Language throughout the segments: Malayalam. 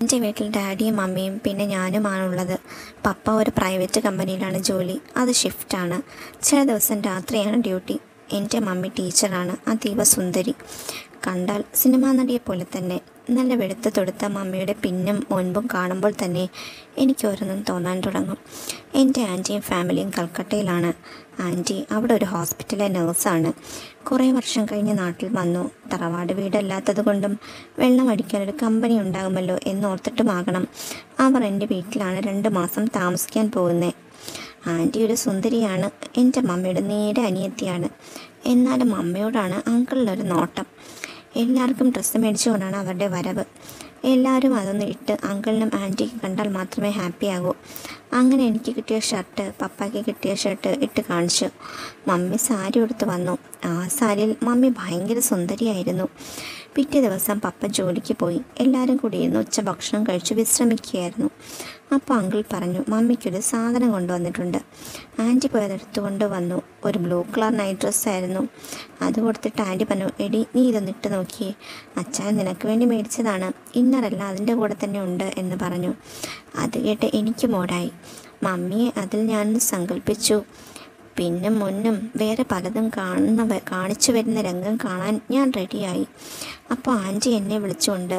എൻ്റെ വീട്ടിൽ ഡാഡിയും മമ്മിയും പിന്നെ ഞാനുമാണുള്ളത് പപ്പ ഒരു പ്രൈവറ്റ് കമ്പനിയിലാണ് ജോലി അത് ഷിഫ്റ്റാണ് ചില ദിവസം രാത്രിയാണ് ഡ്യൂട്ടി എൻ്റെ മമ്മി ടീച്ചറാണ് അതീവ സുന്ദരി കണ്ടാൽ സിനിമാ നടിയെ പോലെ തന്നെ നല്ല വെളുത്ത് തൊടുത്ത മമ്മിയുടെ പിന്നും മുൻപും കാണുമ്പോൾ തന്നെ എനിക്ക് ഓരോന്നും തോന്നാൻ തുടങ്ങും എൻ്റെ ആൻറ്റിയും ഫാമിലിയും കൽക്കട്ടയിലാണ് ആൻറ്റി അവിടെ ഒരു ഹോസ്പിറ്റലിലെ നേഴ്സാണ് കുറേ വർഷം കഴിഞ്ഞ് നാട്ടിൽ വന്നു തറവാട് വീടല്ലാത്തത് കൊണ്ടും വെള്ളം അടിക്കാൻ ഒരു കമ്പനി ഉണ്ടാകുമല്ലോ എന്നോർത്തിട്ടുമാകണം അവർ എൻ്റെ വീട്ടിലാണ് രണ്ട് മാസം താമസിക്കാൻ പോകുന്നത് ആൻറ്റി ഒരു സുന്ദരിയാണ് എൻ്റെ മമ്മിയുടെ നേരെ അനിയത്തിയാണ് എന്നാലും മമ്മയോടാണ് അങ്കിളിനൊരു നോട്ടം എല്ലാവർക്കും ഡ്രസ്സ് മേടിച്ചുകൊണ്ടാണ് അവരുടെ വരവ് എല്ലാവരും അതൊന്ന് ഇട്ട് അങ്കിളിനും ആൻറ്റിക്ക് കണ്ടാൽ മാത്രമേ ഹാപ്പി ആകൂ അങ്ങനെ എനിക്ക് കിട്ടിയ ഷർട്ട് പപ്പായ്ക്ക് കിട്ടിയ ഷർട്ട് ഇട്ട് കാണിച്ചു മമ്മി സാരി ഉടുത്ത് വന്നു ആ സാരിയിൽ മമ്മി ഭയങ്കര സുന്ദരിയായിരുന്നു പിറ്റേ ദിവസം പപ്പ ജോലിക്ക് പോയി എല്ലാവരും കൂടി ഇരുന്ന് ഉച്ച ഭക്ഷണം കഴിച്ചു വിശ്രമിക്കുകയായിരുന്നു അപ്പോൾ അങ്കിൾ പറഞ്ഞു മമ്മിക്കൊരു സാധനം കൊണ്ടുവന്നിട്ടുണ്ട് ആൻറ്റി പോയത് എടുത്തുകൊണ്ട് വന്നു ഒരു ബ്ലൂ കളർ നൈറ്റ് ഡ്രസ്സായിരുന്നു അത് കൊടുത്തിട്ട് ആൻറ്റി പറഞ്ഞു എടി നീ ഇതൊന്ന് ഇട്ട് നോക്കിയേ അച്ഛൻ നിനക്ക് വേണ്ടി മേടിച്ചതാണ് ഇന്നറല്ല അതിൻ്റെ കൂടെ തന്നെ ഉണ്ട് എന്ന് പറഞ്ഞു അത് കേട്ട് എനിക്ക് മോഡായി മമ്മിയെ അതിൽ ഞാൻ സങ്കല്പിച്ചു പിന്നെ മുന്നും വേറെ പലതും കാണുന്ന വ- കാണിച്ചു വരുന്ന രംഗം കാണാൻ ഞാൻ റെഡിയായി അപ്പോൾ ആൻറ്റി എന്നെ വിളിച്ചുകൊണ്ട്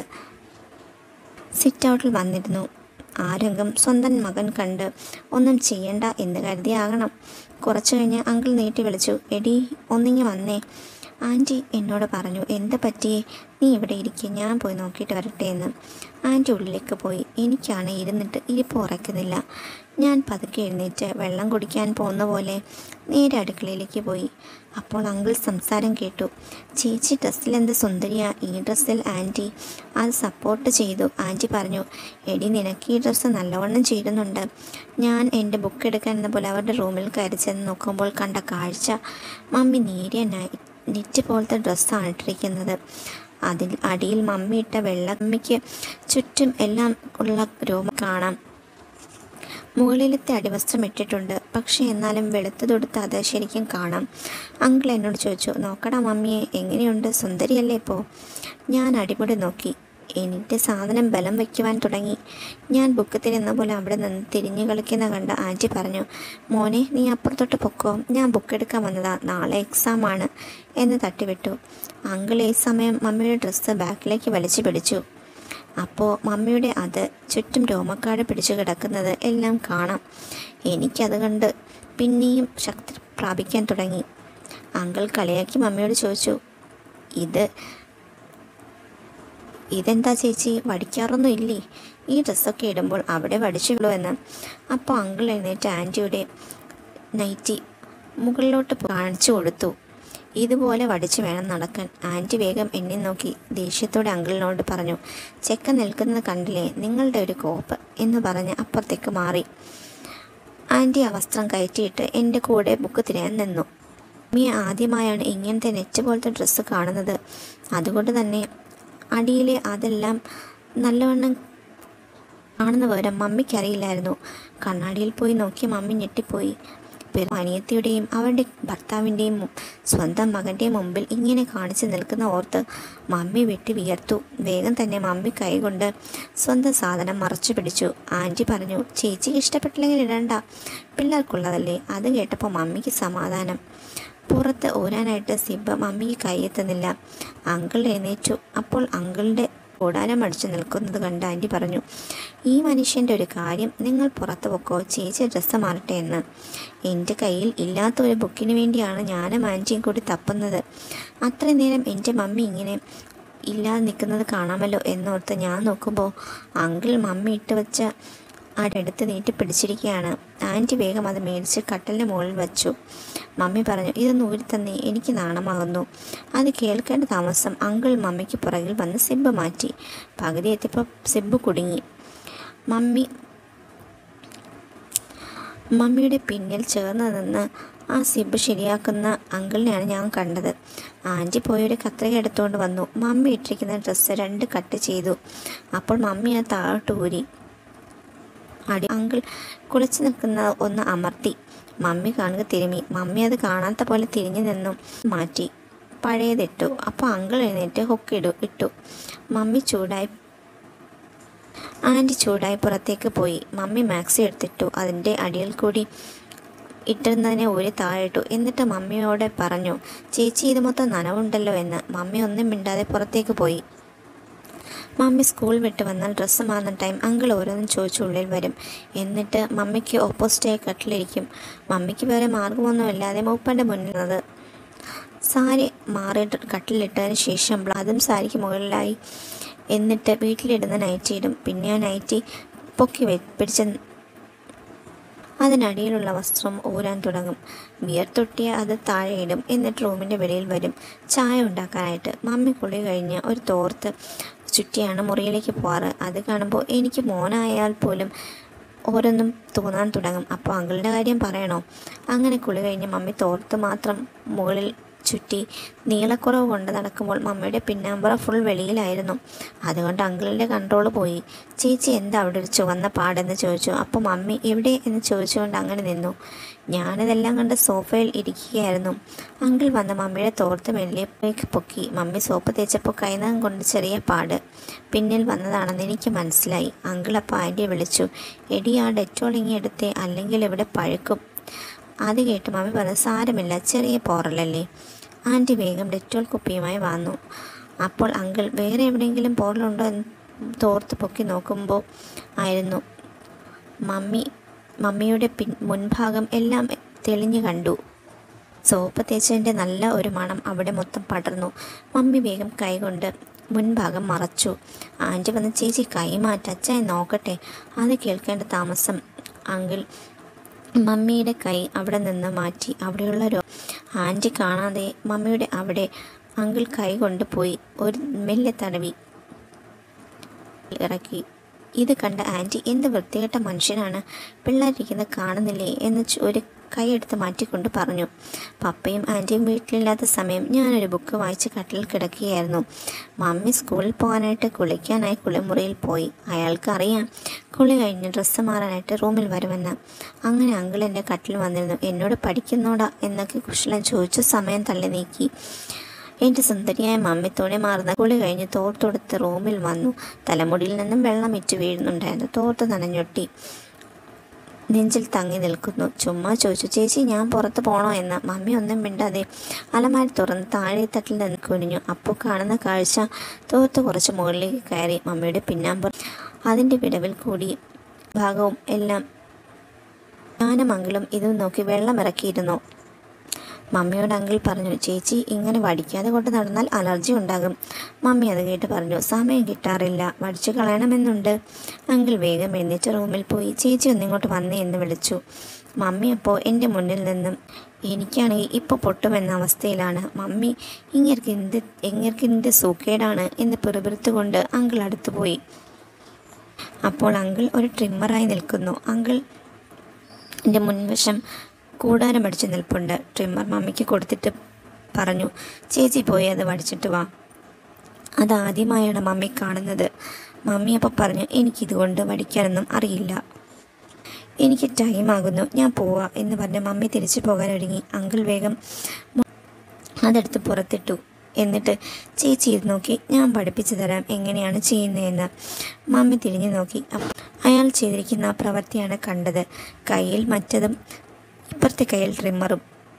സിറ്റ് ഔട്ടിൽ വന്നിരുന്നു ആ രംഗം സ്വന്തം മകൻ കണ്ട് ഒന്നും ചെയ്യണ്ട എന്ന് കരുതിയാകണം കുറച്ചു കഴിഞ്ഞ് അങ്കിൾ നീട്ടി വിളിച്ചു എടി ഒന്നിങ്ങി വന്നേ ആൻറ്റി എന്നോട് പറഞ്ഞു എന്ത് പറ്റിയേ നീ ഇവിടെ ഇരിക്കുക ഞാൻ പോയി നോക്കിയിട്ട് വരട്ടെ എന്ന് ആൻറ്റി ഉള്ളിലേക്ക് പോയി എനിക്കാണ് ഇരുന്നിട്ട് ഇരിപ്പ് ഉറക്കുന്നില്ല ഞാൻ പതുക്കെ എഴുന്നേറ്റ് വെള്ളം കുടിക്കാൻ പോകുന്ന പോലെ നേരെ അടുക്കളയിലേക്ക് പോയി അപ്പോൾ അങ്കിൾ സംസാരം കേട്ടു ചേച്ചി ഡ്രസ്സിൽ എന്ത് സുന്ദരിയാ ഈ ഡ്രസ്സിൽ ആൻറ്റി അത് സപ്പോർട്ട് ചെയ്തു ആൻറ്റി പറഞ്ഞു എടി നിനക്ക് ഈ ഡ്രസ്സ് നല്ലവണ്ണം ചേരുന്നുണ്ട് ഞാൻ എൻ്റെ ബുക്ക് എടുക്കാൻ എന്ന പോലെ അവരുടെ റൂമിൽ കയറി ചെന്ന് നോക്കുമ്പോൾ കണ്ട കാഴ്ച മമ്മി നേരിയ നൈ- നെറ്റ് പോലത്തെ ഡ്രസ്സാണ് ഇട്ടിരിക്കുന്നത് അതിൽ അടിയിൽ മമ്മി ഇട്ട വെള്ളമ്മയ്ക്ക് ചുറ്റും എല്ലാം ഉള്ള രോമം കാണാം മുകളിലത്തെ അടിവസ്ത്രം ഇട്ടിട്ടുണ്ട് പക്ഷേ എന്നാലും വെളുത്ത് തൊടുത്ത് അത് ശരിക്കും കാണാം അങ്കിൾ എന്നോട് ചോദിച്ചു നോക്കടാ മമ്മിയെ എങ്ങനെയുണ്ട് സുന്ദരിയല്ലേ ഇപ്പോൾ ഞാൻ അടിപൊളി നോക്കി എനിക്ക് സാധനം ബലം വയ്ക്കുവാൻ തുടങ്ങി ഞാൻ ബുക്ക് തിരുന്ന പോലെ അവിടെ നിന്ന് തിരിഞ്ഞു കളിക്കുന്ന കണ്ട ആൻറ്റി പറഞ്ഞു മോനെ നീ അപ്പുറത്തോട്ട് പൊക്കോ ഞാൻ ബുക്ക് എടുക്കാൻ വന്നതാ നാളെ എക്സാം ആണ് എന്ന് തട്ടിവിട്ടു അങ്കിൾ ഈ സമയം മമ്മിയുടെ ഡ്രസ്സ് ബാക്കിലേക്ക് വലിച്ചു പിടിച്ചു അപ്പോൾ മമ്മിയുടെ അത് ചുറ്റും രോമക്കാട് പിടിച്ചു കിടക്കുന്നത് എല്ലാം കാണാം എനിക്കത് കണ്ട് പിന്നെയും ശക്തി പ്രാപിക്കാൻ തുടങ്ങി അങ്കിൾ കളിയാക്കി മമ്മിയോട് ചോദിച്ചു ഇത് ഇതെന്താ ചേച്ചി വടിക്കാറൊന്നും ഇല്ലേ ഈ ഡ്രസ്സൊക്കെ ഇടുമ്പോൾ അവിടെ വടിച്ചുള്ളൂ എന്ന് അപ്പോൾ അങ്കിൾ എഴുന്നേറ്റ് ആൻറ്റിയുടെ നൈറ്റി മുകളിലോട്ട് കാണിച്ചു കൊടുത്തു ഇതുപോലെ വടിച്ചു വേണം നടക്കാൻ ആൻറ്റി വേഗം എന്നെ നോക്കി ദേഷ്യത്തോടെ അങ്കിളിനോട് പറഞ്ഞു ചെക്ക നിൽക്കുന്നത് കണ്ടില്ലേ നിങ്ങളുടെ ഒരു കോപ്പ് എന്ന് പറഞ്ഞ് അപ്പുറത്തേക്ക് മാറി ആൻറ്റി ആ വസ്ത്രം കയറ്റിയിട്ട് എൻ്റെ കൂടെ ബുക്ക് തിരയാൻ നിന്നു മീ ആദ്യമായാണ് ഇങ്ങനത്തെ നെറ്റ് പോലത്തെ ഡ്രസ്സ് കാണുന്നത് അതുകൊണ്ട് തന്നെ അടിയിലെ അതെല്ലാം നല്ലവണ്ണം കാണുന്ന വിവരം മമ്മിക്കറിയില്ലായിരുന്നു കണ്ണാടിയിൽ പോയി നോക്കി മമ്മി ഞെട്ടിപ്പോയി വെറും അനിയത്തിയുടെയും അവരുടെ ഭർത്താവിൻ്റെയും മു- സ്വന്തം മകൻ്റെയും മുമ്പിൽ ഇങ്ങനെ കാണിച്ചു നിൽക്കുന്ന ഓർത്ത് മമ്മി വെട്ടി വിയർത്തു വേഗം തന്നെ മമ്മി കൈകൊണ്ട് സ്വന്തം സാധനം മറച്ചു പിടിച്ചു ആൻറ്റി പറഞ്ഞു ചേച്ചിക്ക് ഇഷ്ടപ്പെട്ടില്ലെങ്കിൽ ഇടണ്ട പിള്ളേർക്കുള്ളതല്ലേ അത് കേട്ടപ്പോൾ മമ്മിക്ക് സമാധാനം പുറത്ത് ഊരാനായിട്ട് സിബ മമ്മിക്ക് കൈയെത്തുന്നില്ല അങ്കിൾ എഴുന്നേറ്റു അപ്പോൾ അങ്കിളിൻ്റെ കൂടാരം അടിച്ചു നിൽക്കുന്നത് കണ്ട് ആൻറ്റി പറഞ്ഞു ഈ മനുഷ്യൻ്റെ ഒരു കാര്യം നിങ്ങൾ പുറത്ത് പൊക്കോ ചേച്ചി ഡ്രസ്സ് മാറട്ടെ എന്ന് എൻ്റെ കയ്യിൽ ഇല്ലാത്ത ഒരു ബുക്കിന് വേണ്ടിയാണ് ഞാനും ആൻറ്റിയും കൂടി തപ്പുന്നത് അത്രയും നേരം എൻ്റെ മമ്മി ഇങ്ങനെ ഇല്ലാതെ നിൽക്കുന്നത് കാണാമല്ലോ എന്നോർത്ത് ഞാൻ നോക്കുമ്പോൾ അങ്കിൾ മമ്മി ഇട്ട് വെച്ച അടുത്ത് നീട്ടി പിടിച്ചിരിക്കുകയാണ് ആൻറ്റി വേഗം അത് മേടിച്ച് കട്ടലിൻ്റെ മുകളിൽ വെച്ചു മമ്മി പറഞ്ഞു ഇതൊന്ന് ഊരി തന്നെ എനിക്ക് നാണമാകുന്നു അത് കേൾക്കേണ്ട താമസം അങ്കിൾ മമ്മിക്ക് പുറകിൽ വന്ന് സിബ് മാറ്റി പകുതി എത്തിയപ്പോൾ സിബ് കുടുങ്ങി മമ്മി മമ്മിയുടെ പിന്നിൽ ചേർന്ന് നിന്ന് ആ സിബ് ശരിയാക്കുന്ന അങ്കിളിനെയാണ് ഞാൻ കണ്ടത് ആൻറ്റി പോയൊരു കത്രിക എടുത്തുകൊണ്ട് വന്നു മമ്മി ഇട്ടിരിക്കുന്ന ഡ്രസ്സ് രണ്ട് കട്ട് ചെയ്തു അപ്പോൾ മമ്മി അത് താഴോട്ട് ഊരി അടി അങ്കിൾ കുളിച്ചു നിൽക്കുന്ന ഒന്ന് അമർത്തി മമ്മി കാണുക തിരുമി മമ്മി അത് കാണാത്ത പോലെ തിരിഞ്ഞു നിന്നും മാറ്റി പഴയതിട്ടു അപ്പോൾ അങ്കിൾ എഴുന്നേറ്റ് ഹുക്ക് ഇടു ഇട്ടു മമ്മി ചൂടായി ആൻറ്റി ചൂടായി പുറത്തേക്ക് പോയി മമ്മി മാക്സി എടുത്തിട്ടു അതിൻ്റെ അടിയിൽ കൂടി ഇട്ടിരുന്നതിനെ ഒരു താഴിട്ടു എന്നിട്ട് മമ്മിയോട് പറഞ്ഞു ചേച്ചി ഇത് മൊത്തം നനവുണ്ടല്ലോ എന്ന് മമ്മി ഒന്നും മിണ്ടാതെ പുറത്തേക്ക് പോയി മമ്മി സ്കൂൾ വിട്ട് വന്നാൽ ഡ്രസ്സ് മാറുന്ന ടൈം അങ്കിൾ ഓരോന്നും ചോദിച്ച് ഉള്ളിൽ വരും എന്നിട്ട് മമ്മിക്ക് ഓപ്പോസിറ്റായി കട്ടിലിരിക്കും മമ്മിക്ക് വേറെ മാർഗമൊന്നുമില്ലാതെ മൂപ്പൻ്റെ മുന്നിൽ നിന്നത് സാരി മാറിയിട്ട് കട്ടിലിട്ടതിന് ശേഷം അതും സാരിക്ക് മുകളിലായി എന്നിട്ട് വീട്ടിലിടുന്ന നൈറ്റി ഇടും പിന്നെ ആ നൈറ്റി പൊക്കി വെ പിടിച്ച അതിനടിയിലുള്ള വസ്ത്രം ഊരാൻ തുടങ്ങും വിയർത്തൊട്ടിയ അത് താഴെയിടും എന്നിട്ട് റൂമിൻ്റെ വെളിയിൽ വരും ചായ ഉണ്ടാക്കാനായിട്ട് മമ്മി കുളി കഴിഞ്ഞ് ഒരു തോർത്ത് ചുറ്റിയാണ് മുറിയിലേക്ക് പോവാറ് അത് കാണുമ്പോൾ എനിക്ക് മോനായാൽ പോലും ഓരോന്നും തോന്നാൻ തുടങ്ങും അപ്പോൾ അങ്കിളുടെ കാര്യം പറയണോ അങ്ങനെ കുളി കഴിഞ്ഞ് മമ്മി തോർത്ത് മാത്രം മുകളിൽ ചുറ്റി നീളക്കുറവ് കൊണ്ട് നടക്കുമ്പോൾ മമ്മിയുടെ പിന്നാമ്പുറ ഫുൾ വെളിയിലായിരുന്നു അതുകൊണ്ട് അങ്കിളിൻ്റെ കൺട്രോൾ പോയി ചേച്ചി എന്താ അവിടെ ഒരു ചുവന്ന പാടെന്ന് ചോദിച്ചു അപ്പോൾ മമ്മി എവിടെ എന്ന് ചോദിച്ചുകൊണ്ട് അങ്ങനെ നിന്നു ഞാനിതെല്ലാം കണ്ട് സോഫയിൽ ഇരിക്കുകയായിരുന്നു അങ്കിൾ വന്ന് മമ്മിയുടെ തോർത്ത് മെല്ലിയപ്പോഴേക്ക് പൊക്കി മമ്മി സോപ്പ് തേച്ചപ്പോൾ കൈനകം കൊണ്ട് ചെറിയ പാട് പിന്നിൽ വന്നതാണെന്ന് എനിക്ക് മനസ്സിലായി അങ്കിൾ അപ്പോൾ ആൻറ്റിയെ വിളിച്ചു എടി ആ ഡെറ്റോൾ ഇങ്ങി എടുത്തേ അല്ലെങ്കിൽ ഇവിടെ പഴുക്കും അത് കേട്ട് മമ്മി പറഞ്ഞു സാരമില്ല ചെറിയ പോറലല്ലേ ആൻറ്റി വേഗം ഡെറ്റോൾ കുപ്പിയുമായി വന്നു അപ്പോൾ അങ്കിൾ വേറെ എവിടെയെങ്കിലും പോറലുണ്ടോ എന്ന് തോർത്ത് പൊക്കി നോക്കുമ്പോൾ ആയിരുന്നു മമ്മി മമ്മിയുടെ പിൻ മുൻഭാഗം എല്ലാം തെളിഞ്ഞു കണ്ടു സോപ്പ് തേച്ചതിൻ്റെ നല്ല ഒരു മണം അവിടെ മൊത്തം പടർന്നു മമ്മി വേഗം കൈകൊണ്ട് മുൻഭാഗം മറച്ചു ആൻറ്റി വന്ന് ചേച്ചി കൈ മാറ്റ അച്ഛൻ നോക്കട്ടെ അത് കേൾക്കേണ്ട താമസം അങ്കിൾ മമ്മിയുടെ കൈ അവിടെ നിന്ന് മാറ്റി അവിടെയുള്ള രോ ആൻറ്റി കാണാതെ മമ്മിയുടെ അവിടെ അങ്കിൾ കൈ കൊണ്ടുപോയി ഒരു മെല്ലെ തടവി ഇറക്കി ഇത് കണ്ട ആൻറ്റി എന്ത് വൃത്തികെട്ട മനുഷ്യനാണ് പിള്ളേരിക്കുന്നത് കാണുന്നില്ലേ എന്ന് ചോ- ഒരു കൈയെടുത്ത് മാറ്റിക്കൊണ്ട് പറഞ്ഞു പപ്പയും ആൻറ്റിയും വീട്ടിലില്ലാത്ത സമയം ഞാനൊരു ബുക്ക് വായിച്ച് കട്ടിൽ കിടക്കുകയായിരുന്നു മമ്മി സ്കൂളിൽ പോകാനായിട്ട് കുളിക്കാനായി കുളിമുറിയിൽ പോയി അയാൾക്കറിയാം കുളി കഴിഞ്ഞ് ഡ്രസ്സ് മാറാനായിട്ട് റൂമിൽ വരുമെന്ന് അങ്ങനെ അങ്കിൾ എൻ്റെ കട്ടിൽ വന്നിരുന്നു എന്നോട് പഠിക്കുന്നോടാ എന്നൊക്കെ കുശലൻ ചോദിച്ചു സമയം തള്ളി നീക്കി എൻ്റെ സുന്ദരിയായ മമ്മി തുണി മാറുന്ന കുളി കഴിഞ്ഞ് തോർത്തെടുത്ത് റൂമിൽ വന്നു തലമുടിയിൽ നിന്നും വെള്ളം ഇറ്റ് വീഴുന്നുണ്ടായിരുന്നു തോർത്ത് നനഞ്ഞൊട്ടി നെഞ്ചിൽ തങ്ങി നിൽക്കുന്നു ചുമ്മാ ചോദിച്ചു ചേച്ചി ഞാൻ പുറത്ത് പോണോ എന്ന് മമ്മി ഒന്നും മിണ്ടാതെ അലമാരി തുറന്ന് താഴെ തട്ടിൽ നിന്ന് കുനിഞ്ഞു അപ്പോൾ കാണുന്ന കാഴ്ച തോർത്ത് കുറച്ച് മുകളിലേക്ക് കയറി മമ്മിയുടെ പിന്നാമ്പുറം അതിൻ്റെ വിടവിൽ കൂടി ഭാഗവും എല്ലാം ഞാനും അങ്കിളും ഇതും നോക്കി വെള്ളം ഇറക്കിയിരുന്നു മമ്മിയോട് അങ്കിൾ പറഞ്ഞു ചേച്ചി ഇങ്ങനെ വടിക്കാതെ കൊണ്ട് നടന്നാൽ അലർജി ഉണ്ടാകും മമ്മി അത് കേട്ട് പറഞ്ഞു സമയം കിട്ടാറില്ല വടിച്ചു കളയണമെന്നുണ്ട് അങ്കിൾ വേഗം എഴുന്നേറ്റ് റൂമിൽ പോയി ചേച്ചി ഒന്നിങ്ങോട്ട് വന്നേ എന്ന് വിളിച്ചു മമ്മി അപ്പോൾ എൻ്റെ മുന്നിൽ നിന്നും എനിക്കാണെങ്കിൽ ഇപ്പോൾ പൊട്ടുമെന്ന അവസ്ഥയിലാണ് മമ്മി ഇങ്ങർക്ക് എന്ത് എങ്ങർക്ക് എന്ത് സൂക്കേടാണ് എന്ന് പിറുപിറുത്തുകൊണ്ട് അങ്കിൾ അടുത്ത് പോയി അപ്പോൾ അങ്കിൾ ഒരു ട്രിമ്മറായി നിൽക്കുന്നു അങ്കിൾ എൻ്റെ മുൻവശം കൂടാരം പഠിച്ച് നിൽപ്പുണ്ട് ട്രിമ്മർ മമ്മിക്ക് കൊടുത്തിട്ട് പറഞ്ഞു ചേച്ചി പോയി അത് വടിച്ചിട്ട് വാ അതാദ്യമായാണ് മമ്മി കാണുന്നത് മമ്മി അപ്പോൾ പറഞ്ഞു എനിക്കിതുകൊണ്ട് വടിക്കാനൊന്നും അറിയില്ല എനിക്ക് ടൈം ആകുന്നു ഞാൻ പോവാ എന്ന് പറഞ്ഞ് മമ്മി തിരിച്ചു പോകാൻ ഒരുങ്ങി അങ്കിൾ വേഗം മു- അതെടുത്ത് പുറത്തിട്ടു എന്നിട്ട് ചേച്ചി ഇത് നോക്കി ഞാൻ പഠിപ്പിച്ചു തരാം എങ്ങനെയാണ് ചെയ്യുന്നതെന്ന് മമ്മി തിരിഞ്ഞു നോക്കി അപ്പ- അയാൾ ചെയ്തിരിക്കുന്ന ആ പ്രവൃത്തിയാണ് കണ്ടത് കയ്യിൽ മറ്റതും ഇപ്പുറത്തെ കയ്യിൽ ട്രിമ്മറും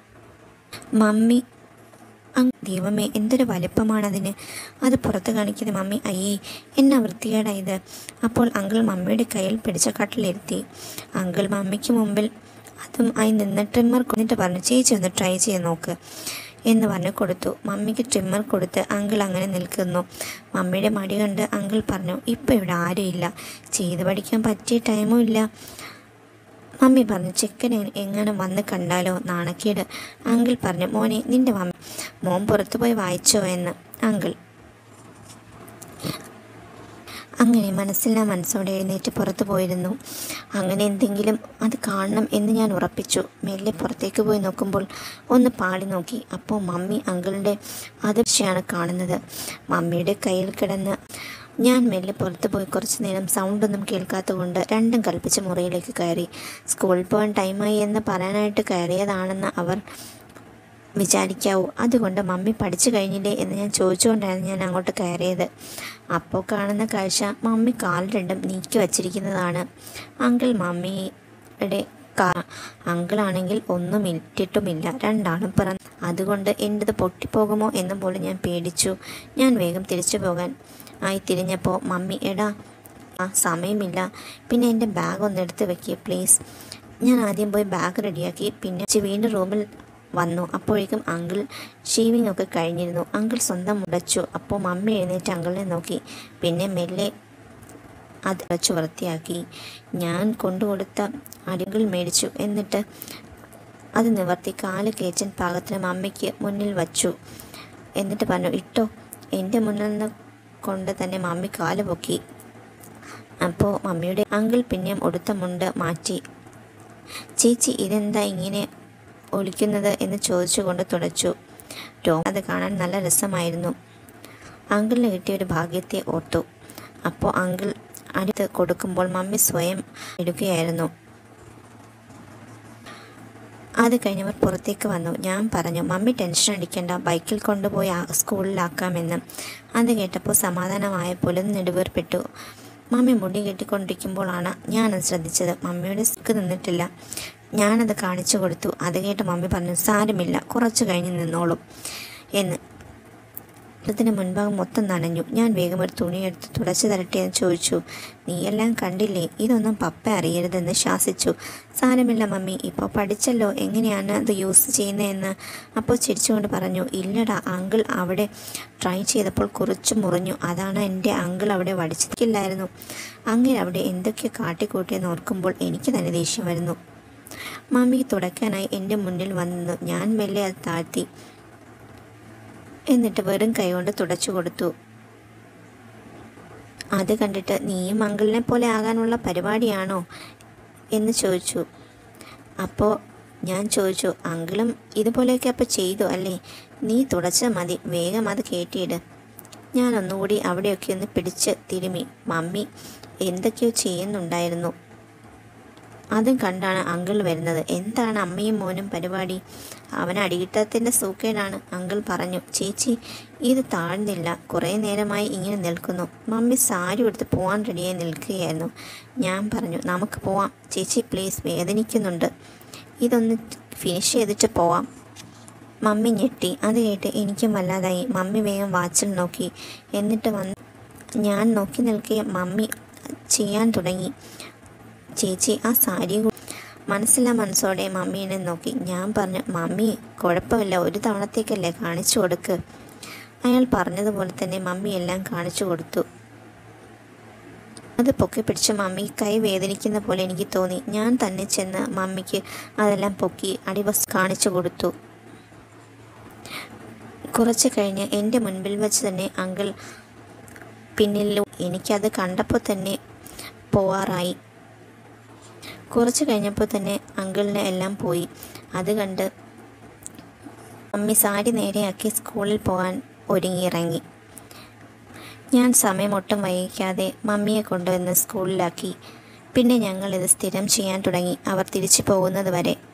മമ്മി അങ് ദൈവമേ എന്തൊരു വലിപ്പമാണതിന് അത് പുറത്ത് കാണിക്കുന്ന മമ്മി അയ്യേ എന്നാ വൃത്തികേടാ ഇത് അപ്പോൾ അങ്കിൾ മമ്മിയുടെ കയ്യിൽ പിടിച്ച കട്ടിലിരുത്തി അങ്കിൾ മമ്മിക്ക് മുമ്പിൽ അതും ആയി നിന്ന് ട്രിമ്മർ കൊണ്ടിട്ട് പറഞ്ഞു ചേച്ചി ഒന്ന് ട്രൈ ചെയ്ത് നോക്ക് എന്ന് പറഞ്ഞ് കൊടുത്തു മമ്മിക്ക് ട്രിമ്മർ കൊടുത്ത് അങ്കിൾ അങ്ങനെ നിൽക്കുന്നു മമ്മിയുടെ മടി കണ്ട് അങ്കിൾ പറഞ്ഞു ഇപ്പം ഇവിടെ ആരുമില്ല ചെയ്ത് പഠിക്കാൻ പറ്റിയ ടൈമും ഇല്ല മമ്മി പറഞ്ഞു ചെക്കനെ എങ്ങനെ വന്ന് കണ്ടാലോ നാണക്കേട് അങ്കിൾ പറഞ്ഞു മോനെ നിന്റെ മമ്മി മോൻ പുറത്തു പോയി വായിച്ചോ എന്ന് അങ്കിൾ അങ്ങനെ മനസ്സില്ലാ മനസ്സോടെ എഴുന്നേറ്റ് പുറത്തു പോയിരുന്നു അങ്ങനെ എന്തെങ്കിലും അത് കാണണം എന്ന് ഞാൻ ഉറപ്പിച്ചു മെല്ലെ പുറത്തേക്ക് പോയി നോക്കുമ്പോൾ ഒന്ന് പാടി നോക്കി അപ്പോൾ മമ്മി അങ്കിളിൻ്റെ അതിർച്ചയാണ് കാണുന്നത് മമ്മിയുടെ കയ്യിൽ കിടന്ന് ഞാൻ മെല്ലെ പുറത്ത് പോയി കുറച്ച് നേരം സൗണ്ടൊന്നും കേൾക്കാത്തതുകൊണ്ട് രണ്ടും കൽപ്പിച്ച് മുറിയിലേക്ക് കയറി സ്കൂളിൽ പോകാൻ ടൈമായി എന്ന് പറയാനായിട്ട് കയറിയതാണെന്ന് അവർ വിചാരിക്കാവൂ അതുകൊണ്ട് മമ്മി പഠിച്ചു കഴിഞ്ഞില്ലേ എന്ന് ഞാൻ ചോദിച്ചുകൊണ്ടായിരുന്നു ഞാൻ അങ്ങോട്ട് കയറിയത് അപ്പോൾ കാണുന്ന കാഴ്ച മമ്മി കാൽ രണ്ടും നീക്കി വച്ചിരിക്കുന്നതാണ് അങ്കിൾ മമ്മിയുടെ കാ അങ്കിളാണെങ്കിൽ ഒന്നും ഇട്ടിട്ടുമില്ല രണ്ടാളും പിറന്നു അതുകൊണ്ട് എൻ്റെത് പൊട്ടിപ്പോകുമോ എന്നും പോലും ഞാൻ പേടിച്ചു ഞാൻ വേഗം തിരിച്ചു പോകാൻ ആയി തിരിഞ്ഞപ്പോൾ മമ്മി എടാ ആ സമയമില്ല പിന്നെ എൻ്റെ ബാഗ് ഒന്ന് എടുത്ത് വെക്കുക പ്ലീസ് ഞാൻ ആദ്യം പോയി ബാഗ് റെഡിയാക്കി പിന്നെ ചി- വീണ്ടും റൂമിൽ വന്നു അപ്പോഴേക്കും അങ്കിൾ ഷീവിംഗ് ഒക്കെ കഴിഞ്ഞിരുന്നു അങ്കിൾ സ്വന്തം മുടച്ചു അപ്പോൾ മമ്മി എഴുന്നേറ്റ് അങ്കിളിനെ നോക്കി പിന്നെ മെല്ലെ അത് വച്ച് വൃത്തിയാക്കി ഞാൻ കൊണ്ടുകൊടുത്ത അടികൾ മേടിച്ചു എന്നിട്ട് അത് നിവർത്തി കാല് കേച്ചൻ പാകത്തിന് മമ്മിക്ക് മുന്നിൽ വച്ചു എന്നിട്ട് പറഞ്ഞു ഇട്ടോ എൻ്റെ മുന്നിൽ നിന്ന് കൊണ്ട് തന്നെ മമ്മി കാല് പൊക്കി അപ്പോൾ മമ്മിയുടെ അങ്കിൾ പിന്നെയും ഉടുത്ത മുണ്ട് മാറ്റി ചേച്ചി ഇതെന്താ ഇങ്ങനെ ഒളിക്കുന്നത് എന്ന് ചോദിച്ചുകൊണ്ട് തുടച്ചു ടോം അത് കാണാൻ നല്ല രസമായിരുന്നു അങ്കിളിന് കിട്ടിയ ഒരു ഭാഗ്യത്തെ ഓർത്തു അപ്പോൾ അങ്കിൾ അടുത്ത് കൊടുക്കുമ്പോൾ മമ്മി സ്വയം എടുക്കുകയായിരുന്നു അത് കഴിഞ്ഞവർ പുറത്തേക്ക് വന്നു ഞാൻ പറഞ്ഞു മമ്മി ടെൻഷൻ അടിക്കേണ്ട ബൈക്കിൽ കൊണ്ടുപോയി ആ- സ്കൂളിലാക്കാമെന്ന് അത് കേട്ടപ്പോൾ സമാധാനമായപ്പോലും നെടുവേർപ്പെട്ടു മമ്മി മുടി കെട്ടിക്കൊണ്ടിരിക്കുമ്പോഴാണ് ഞാനത് ശ്രദ്ധിച്ചത് മമ്മിയുടെ സിക്ക് നിന്നിട്ടില്ല ഞാനത് കാണിച്ചു കൊടുത്തു അത് കേട്ട് മമ്മി പറഞ്ഞു സാരമില്ല കുറച്ച് കഴിഞ്ഞ് നിന്നോളും എന്ന് അതിന് മുൻഭാഗം മൊത്തം നനഞ്ഞു ഞാൻ വേഗം ഒരു തുണിയെടുത്ത് തുടച്ചു തരട്ടെ എന്ന് ചോദിച്ചു നീയെല്ലാം കണ്ടില്ലേ ഇതൊന്നും പപ്പ അറിയരുതെന്ന് ശാസിച്ചു സാരമില്ല മമ്മി ഇപ്പോൾ പഠിച്ചല്ലോ എങ്ങനെയാണ് അത് യൂസ് ചെയ്യുന്നതെന്ന് അപ്പോൾ ചിരിച്ചുകൊണ്ട് പറഞ്ഞു ഇല്ലടാ അങ്കിൾ അവിടെ ട്രൈ ചെയ്തപ്പോൾ കുറച്ച് മുറിഞ്ഞു അതാണ് എൻ്റെ അങ്കിൾ അവിടെ വടിച്ചിരിക്കില്ലായിരുന്നു അങ്ങനെ അവിടെ എന്തൊക്കെ കാട്ടിക്കൂട്ടിയെന്ന് ഓർക്കുമ്പോൾ എനിക്ക് തന്നെ ദേഷ്യം വരുന്നു മമ്മി തുടക്കാനായി എൻ്റെ മുന്നിൽ വന്നു ഞാൻ മെല്ലെ അത് താഴ്ത്തി എന്നിട്ട് വെറും കൈകൊണ്ട് തുടച്ചു കൊടുത്തു അത് കണ്ടിട്ട് നീയും അങ്കിളിനെ പോലെ ആകാനുള്ള പരിപാടിയാണോ എന്ന് ചോദിച്ചു അപ്പോൾ ഞാൻ ചോദിച്ചു അങ്കിളും ഇതുപോലെയൊക്കെ അപ്പോൾ ചെയ്തു അല്ലേ നീ തുടച്ചാൽ മതി വേഗം അത് കയറ്റിയിട് ഞാൻ ഒന്നുകൂടി അവിടെയൊക്കെ ഒന്ന് പിടിച്ച് തിരുമി മമ്മി എന്തൊക്കെയോ ചെയ്യുന്നുണ്ടായിരുന്നു അതും കണ്ടാണ് അങ്കിൾ വരുന്നത് എന്താണ് അമ്മയും മോനും പരിപാടി അവൻ അടികിട്ടത്തിൻ്റെ സൂക്കേടാണ് അങ്കിൾ പറഞ്ഞു ചേച്ചി ഇത് താഴ്ന്നില്ല കുറേ നേരമായി ഇങ്ങനെ നിൽക്കുന്നു മമ്മി സാരി എടുത്ത് പോകാൻ റെഡിയായി നിൽക്കുകയായിരുന്നു ഞാൻ പറഞ്ഞു നമുക്ക് പോവാം ചേച്ചി പ്ലീസ് വേദനിക്കുന്നുണ്ട് ഇതൊന്ന് ഫിനിഷ് ചെയ്തിട്ട് പോവാം മമ്മി ഞെട്ടി അത് കേട്ട് എനിക്കും വല്ലാതായി മമ്മി വേഗം വാച്ചിൽ നോക്കി എന്നിട്ട് വന്ന് ഞാൻ നോക്കി നിൽക്കെ മമ്മി ചെയ്യാൻ തുടങ്ങി ചേച്ചി ആ സാരി കു- മനസ്സില്ലാ മനസ്സോടെ മമ്മീനെ നോക്കി ഞാൻ പറഞ്ഞു മമ്മി കുഴപ്പമില്ല ഒരു തവണത്തേക്കല്ലേ കാണിച്ചു കൊടുക്ക് അയാൾ പറഞ്ഞതുപോലെ തന്നെ മമ്മി എല്ലാം കാണിച്ചു കൊടുത്തു അത് പൊക്കി പിടിച്ച് മമ്മി കൈ വേദനിക്കുന്ന പോലെ എനിക്ക് തോന്നി ഞാൻ തന്നെ ചെന്ന് മമ്മിക്ക് അതെല്ലാം പൊക്കി അടിവസ് കാണിച്ചു കൊടുത്തു കുറച്ച് കഴിഞ്ഞ് എൻ്റെ മുൻപിൽ വെച്ച് തന്നെ അങ്കിൾ പിന്നിൽ എനിക്കത് കണ്ടപ്പോൾ തന്നെ പോവാറായി കുറച്ച് കഴിഞ്ഞപ്പോൾ തന്നെ അങ്കിളിന് എല്ലാം പോയി അത് കണ്ട് മമ്മി സാരി നേരെയാക്കി സ്കൂളിൽ പോകാൻ ഒരുങ്ങിയിറങ്ങി ഞാൻ സമയം ഒട്ടും വൈകിക്കാതെ മമ്മിയെ കൊണ്ടുവന്ന് സ്കൂളിലാക്കി പിന്നെ ഞങ്ങൾ ഇത് സ്ഥിരം ചെയ്യാൻ തുടങ്ങി അവർ തിരിച്ചു പോകുന്നത് വരെ